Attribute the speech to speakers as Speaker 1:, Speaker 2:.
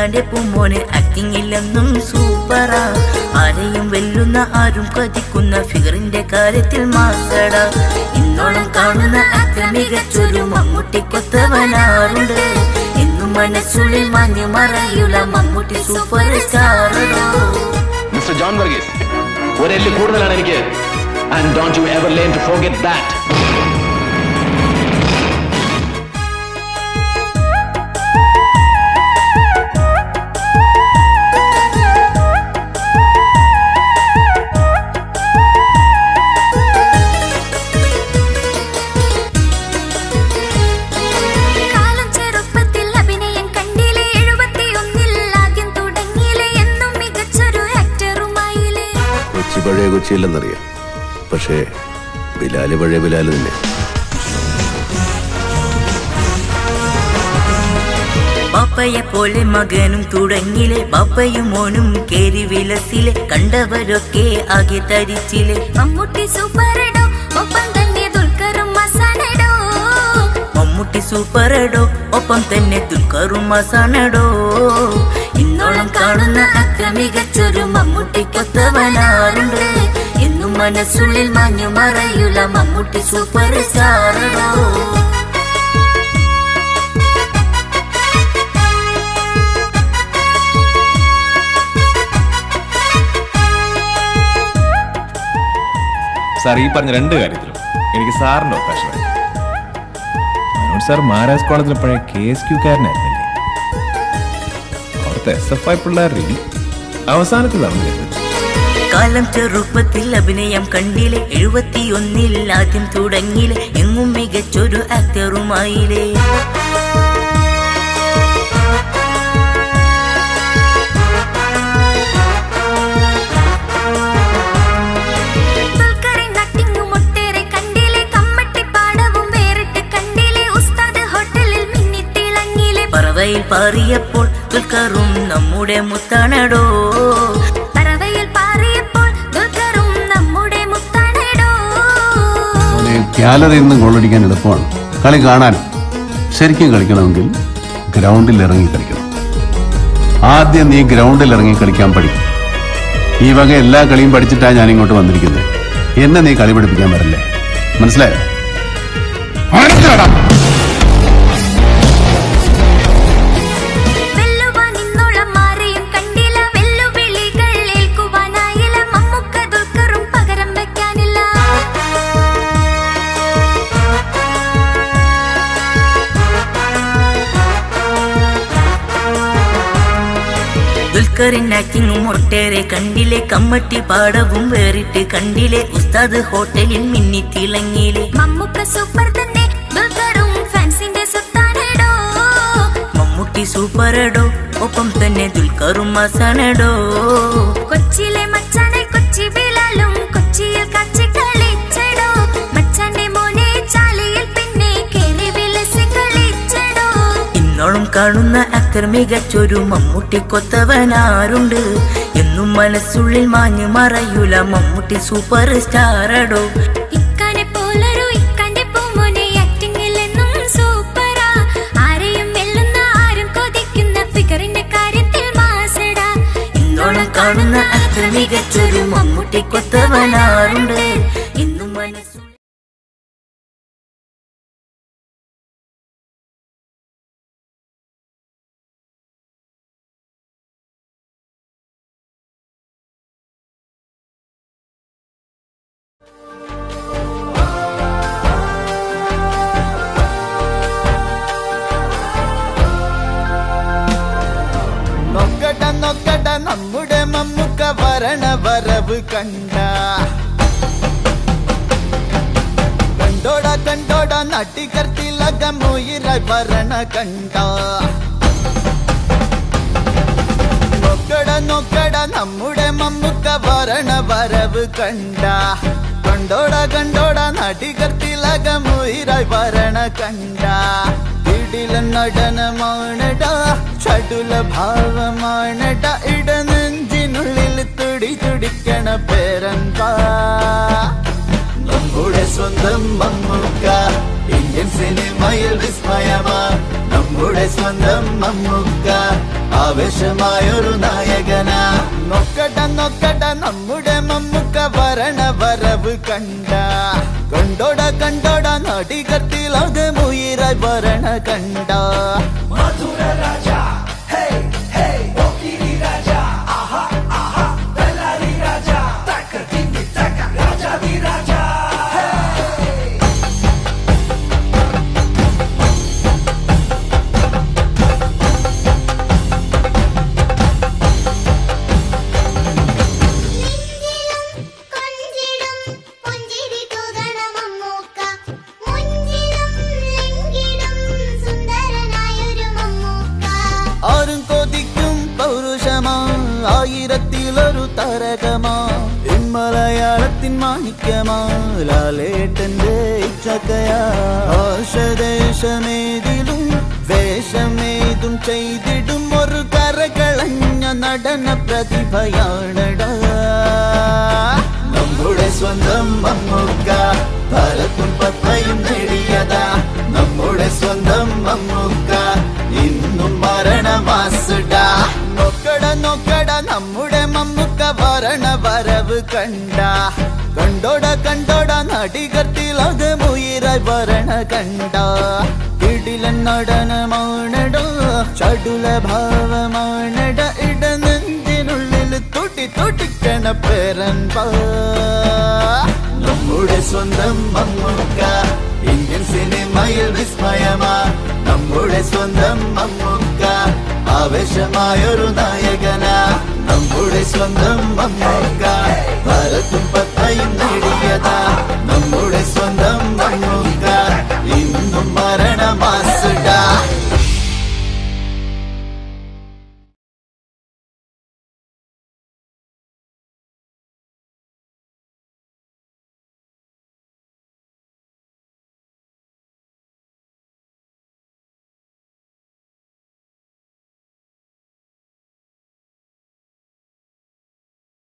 Speaker 1: ഇക്കാന്റെ പൂമോനെ ആക്ടിംഗ് ഇല്ലെന്നും സൂപ്പറാ ആരെയും വെല്ലുന്ന ആരും കൊതിക്കുന്ന ഫിഗറിന്റെ കാര്യത്തിൽ മാസട ഇന്നോളം കാണുന്ന ആക്ടർ മികച്ചൊരു മമ്മൂട്ടിക്കൊത്തവനാറുണ്ട് എന്നും മനസ്സുള്ളിൽ മഞ്ഞു മറയുല മമ്മൂട്ടി സൂപ്പർ സ്റ്റാറോ
Speaker 2: മിസ്റ്റർ ജോൺ വർഗീസ് ഒരെല്ല് കൂടുതലാണ് എനിക്ക് and don't you ever learn to forget that
Speaker 3: കാലം ചെറുപ്പത്തിൽ അഭിനയം കണ്ടില്ലേ എഴുപത്തിയൊന്നിൽ ആദ്യം തുടങ്ങിയില്ലേ എന്നും മികച്ചൊരു ആക്ടറുമായില്ലേ
Speaker 4: കൊച്ചി പഴയ കൊച്ചിയില്ലെന്നറിയാം പക്ഷേ ബിലാല് പഴയ ബിലാല് തന്നെ
Speaker 1: പാപ്പയെ പോലെ മകനും തുടങ്ങിലെ പാപ്പയും മോനും കേറി വിലസിലെ കണ്ടവരൊക്കെ ആകെ തരിച്ചിലെ
Speaker 3: മമ്മൂട്ടി സൂപ്പറടോ ഒപ്പം തന്നെ ദുൽഖറും മസാനടോ
Speaker 1: മമ്മൂട്ടി സൂപ്പറടോ ഒപ്പം തന്നെ ദുൽഖറും മസാനടോ ഇന്നോളം കാണുന്ന അത്ര മികച്ചൊരു മമ്മൂട്ടിക്കൊത്തവനാറുണ്ട് എന്നും മനസ്സുള്ളിൽ മാഞ്ഞു മറയുല മമ്മൂട്ടി സൂപ്പർ സ്റ്റാറടോ
Speaker 5: സാർ ഈ പറഞ്ഞ രണ്ട് കാര്യത്തിലും എനിക്ക് സാറിന്റെ ഒപ്പാഷൻ വേണം മനോജ് സാർ മഹാരാജ് കോളേജിലെ പഴയ കെ എസ് ക്യു കാരനായിരുന്നില്ലേ അവിടുത്തെ എസ് എഫ് ഐ പിള്ളേരുടെ അവസാനത്തിലാണ് വരുന്നത്
Speaker 1: കാലം ചെറുപ്പത്തിൽ അഭിനയം കണ്ടിലെ എഴുപത്തിയൊന്നിൽ ആദ്യം തുടങ്ങിലെ എങ്ങും മികച്ചൊരു ആക്ടറുമായില്ലേ
Speaker 3: ദുൽഖറിൻ ആക്ടിങ്ങും ഒട്ടേറെ കണ്ടില്ലേ കമ്മട്ടിപ്പാടവും വേറിട്ട് കണ്ടില്ലേ ഉസ്താദ് ഹോട്ടലിൽ മിന്നിത്തിളങ്ങിയില്ലേ
Speaker 1: പറവയിൽ പാറിയപ്പോൾ ദുൽഖറും നമ്മുടെ മുത്താണടോ
Speaker 3: പറവയിൽ പാറിയപ്പോൾ ദുൽഖറും നമ്മുടെ മുത്താണടോ
Speaker 4: ഗ്യാലറിയിൽ നിന്ന് ഗോളടിക്കാൻ എളുപ്പമാണ് കളി കാണാൻ ശരിക്കും കളിക്കണമെങ്കിൽ ഗ്രൗണ്ടിൽ ഇറങ്ങി കളിക്കണം ആദ്യം നീ ഗ്രൗണ്ടിൽ ഇറങ്ങി കളിക്കാൻ പഠിക്കും ഈ വക എല്ലാ കളിയും പഠിച്ചിട്ടാണ് ഞാൻ ഇങ്ങോട്ട് വന്നിരിക്കുന്നത് എന്നെ നീ കളി പഠിപ്പിക്കാൻ വരല്ലേ മനസ്സിലായോ മനസ്സിലാടാ
Speaker 3: വെല്ലുവാൻ ഇന്നോളം മാറിയും കണ്ടില്ല വെല്ലുവിളികൾ ഏൽക്കുവാനായില്ല മമ്മൂക്ക ദുൽഖറും പകരം വെക്കാനില്ല
Speaker 1: ദുൽഖറിൻ ആക്ടിങ്ങും ഒട്ടേറെ കണ്ടിലെ കമ്മട്ടി പാടവും വേറിട്ട് കണ്ടിലെ ഉസ്താദ് ഹോട്ടലിൽ മിന്നിത്തിളങ്ങിയിലെ
Speaker 3: മമ്മൂക്ക സൂപ്പർ തന്നെ ദുൽഖറും ഫാൻസിന്റെ സുത്താനടോ
Speaker 1: മമ്മൂട്ടി സൂപ്പറടോ ഒപ്പം തന്നെ ദുൽഖറും മസാനടോ
Speaker 3: കൊച്ചിയിലെ മച്ചാനെ കൊച്ചി ബിലാലും കൊച്ചിയിൽ കാച്ചി കളിച്ചടോ മച്ചാന്റെ മോനെ ചാലയിൽ പിന്നെ കേറി വിലസി കളിച്ചടോ
Speaker 1: ഇന്നോളം കാണുന്ന അക്തർ മികച്ചൊരു മമ്മൂട്ടി കൊത്തവനാറുണ്ട് എന്നും മനസ്സുള്ളിൽ മാഞ്ഞു മറയൂല മമ്മൂട്ടി സൂപ്പർ സ്റ്റാറടോ
Speaker 3: ഇക്കാനെ പോലൊരു ഇക്കാന്റെ പൂമോനെ ആക്ടിങ്ങിൽ എന്നും സൂപ്പറാ ആരെയും വെല്ലുന്ന ആരും കൊതിക്കുന്ന ഫിഗറിന്റെ കാര്യത്തിൽ മാസടാ
Speaker 1: ഇന്നോളം കാണുന്ന അക്തർ മികച്ചൊരു മമ്മൂട്ടി കൊത്തവനാറുണ്ട് എന്നും മനസ്സുള്ളിൽ
Speaker 6: നൊക്കട നൊക്കട നമ്മുടെ മമ്മുക്ക വരണ വരവ് കണ്ട കണ്ടോട കണ്ടോട നട്ടികർത്തിലകമുയിരായി വരണ കണ്ട നൊക്കട നൊക്കട നമ്മുടെ മമ്മുക്ക വരണ വരവ് കണ്ട കണ്ടോട കണ്ടോട നടികർത്തിലകമുയിരായി വരണ കണ്ട ഇടില നടനമാണട ചടുല ഭാവമാണട ഇടനെഞ്ചിനുള്ളിൽ തുടി തുടിക്കണ പേരന്താ നമ്മുടെ സ്വന്തം മമ്മൂക്ക ഇന്ത്യൻ സിനിമയിൽ വിസ്മയമാ നമ്മുടെ സ്വന്തം മമ്മൂക്ക ആവേശമായൊരു നായകന നോക്കട നോക്കട നമ്മുടെ മമ്മുക്ക വരണ വരവ് കണ്ട കണ്ടോട കണ്ടോട നടികത്തിലത് മുയിരായി വരണ കണ്ട
Speaker 3: കൊഞ്ചിടും പുഞ്ചിരി തൂകണമമ്മൂക്ക മുഞ്ചിലും ലിംഗിടും സുന്ദരനായൊരു മമ്മൂക്ക
Speaker 6: ആരും കൊതിക്കും പൗരുഷമാ ആയിരത്തിലൊരു താരകമാ മലയാളത്തിൻ മാണിക്യമാ ലാലേട്ടന്റെ ഇച്ചക്കയാ ആശദേശമേതിലും വേഷമേതും ചെയ്തിടും ഒരു കരകളഞ്ഞ നടന പ്രതിഭയാണടാ നമ്മുടെ സ്വന്തം മമ്മൂക്ക ഭാരത്തും പത്മയും നേടിയതാ നമ്മുടെ സ്വന്തം മമ്മൂക്ക ഇന്നും മരണമാസുടാ നോക്കട നോക്കട നമ്മുടെ മമ്മൂക്ക വരണ വരവ് കണ്ട കണ്ടോട കണ്ടോട നടികർത്തിലത് മുയിരായി വരണ കണ്ട കിടിലൻ നടനമാണട ചടുല ഭാവമാണട ഇട നെഞ്ചിനുള്ളിൽ തുട്ടി തുട്ടിക്കണ പേരൻപ നമ്മുടെ സ്വന്തം മമ്മൂക്ക ഇന്ത്യൻ സിനിമയിൽ വിസ്മയമാ നമ്മുടെ സ്വന്തം മമ്മൂക്ക ആവേശമായൊരു നായകന നമ്മുടെ സ്വന്തം മമ്മൂക്ക ഭാരത്തും പത്തയും നേടിയതാ നമ്മുടെ സ്വന്തം